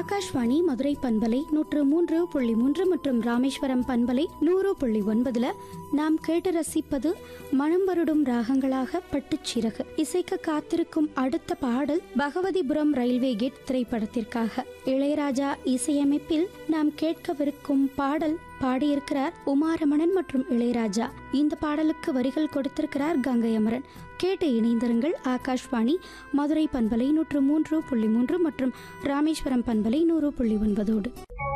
ஆகாஷ்வாணி மதுரை பண்பலை நூற்று மூன்று புள்ளி மூன்று மற்றும் ராமேஸ்வரம் பண்பலை நூறு புள்ளி ஒன்பதுல நாம் கேட்டு ரசிப்பது மனம் வருடும் ராகங்களாக பட்டுச்சிறகு இசைக்க காத்திருக்கும் அடுத்த பாடல் பகவதிபுரம் ரயில்வே கேட் திரைப்படத்திற்காக இளையராஜா இசையமைப்பில் நாம் கேட்கவிருக்கும் பாடல் பாடியிருக்கிறார் உமாரமணன் மற்றும் இளையராஜா இந்த பாடலுக்கு வரிகள் கொடுத்திருக்கிறார் கங்கை அமரன் கேட்டு இணைந்திருங்கள் ஆகாஷ்வாணி மதுரை பண்பலை நூற்று மூன்று புள்ளி மூன்று மற்றும் ராமேஸ்வரம் பண்பலை நூறு புள்ளி ஒன்பதோடு